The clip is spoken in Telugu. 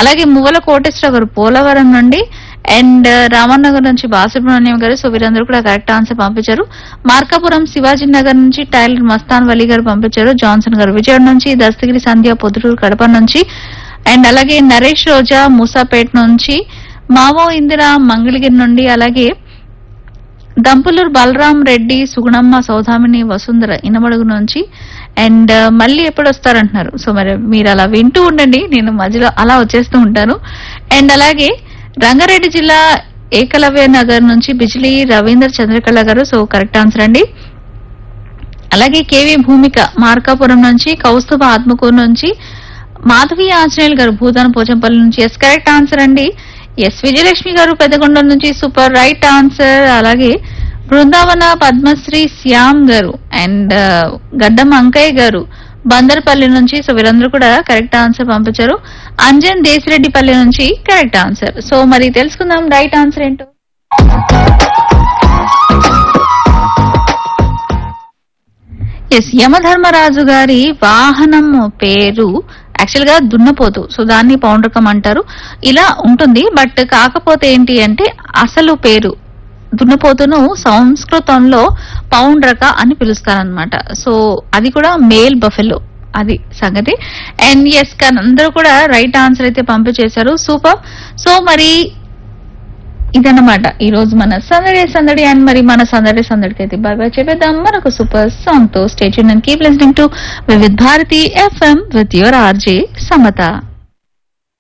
అలాగే మువ్వల కోటేశ్వర గారు పోలవరం నుండి అండ్ రామనగర్ నుంచి బాలసుబ్రహ్మణ్యం గారు సో వీరందరూ కూడా కరెక్ట్ ఆన్సర్ పంపించారు మార్కాపురం శివాజీ నగర్ నుంచి టైలర్ మస్తాన్ వలి గారు పంపించారు జాన్సన్ గారు విజయవాడ నుంచి దస్తగిరి సంధ్య పొద్దుటూరు కడప నుంచి అండ్ అలాగే నరేష్ రోజా మూసాపేట్ నుంచి మావో ఇందిరా మంగళగిరి నుండి అలాగే దంపులూరు బలరాం రెడ్డి సుగుణమ్మ సౌదామిని వసుంధర ఇనమడుగు నుంచి అండ్ మళ్ళీ ఎప్పుడు వస్తారంటున్నారు సో మరి మీరు అలా వింటూ ఉండండి నేను మధ్యలో అలా వచ్చేస్తూ ఉంటాను అండ్ అలాగే రంగారెడ్డి జిల్లా ఏకలవ్య నగర్ నుంచి బిజిలీ రవీంద్ర చంద్రకళ గారు సో కరెక్ట్ ఆన్సర్ అండి అలాగే కేవీ భూమిక మార్కాపురం నుంచి కౌస్తుభ ఆత్మకూరు నుంచి మాధవి ఆంజనేయులు గారు భూదాన పోచంపల్లి నుంచి ఎస్ కరెక్ట్ ఆన్సర్ అండి ఎస్ విజయలక్ష్మి గారు పెద్దగొండ నుంచి సూపర్ రైట్ ఆన్సర్ అలాగే బృందావన పద్మశ్రీ శ్యామ్ గారు అండ్ గడ్డం అంకయ్య గారు బందర్పల్లి నుంచి సో వీరందరూ కూడా కరెక్ట్ ఆన్సర్ పంపించారు అంజన్ దేశిరెడ్డిపల్లి నుంచి కరెక్ట్ ఆన్సర్ సో మరి తెలుసుకుందాం రైట్ ఆన్సర్ ఏంటో ఎస్ యమధర్మరాజు గారి వాహనం పేరు యాక్చువల్ గా దున్నపోతు సో దాన్ని పౌండ్రకం అంటారు ఇలా ఉంటుంది బట్ కాకపోతే ఏంటి అంటే అసలు పేరు దున్నపోతును సంస్కృతంలో పౌండ్రక అని పిలుస్తారనమాట సో అది కూడా మేల్ బఫెలో అది సంగతి అండ్ ఎస్ కానీ అందరూ కూడా రైట్ ఆన్సర్ అయితే పంపించేశారు సూపర్ సో మరి ఇదన్నమాట ఈ రోజు మన సందడి సందడి అండ్ మరి మన సందడి సందడికి అయితే బాగా చెప్పేద్దాం మరొక సూపర్ సాంగ్ తో stay tune and keep listening to Vividh Bharati FM with your RJ Samata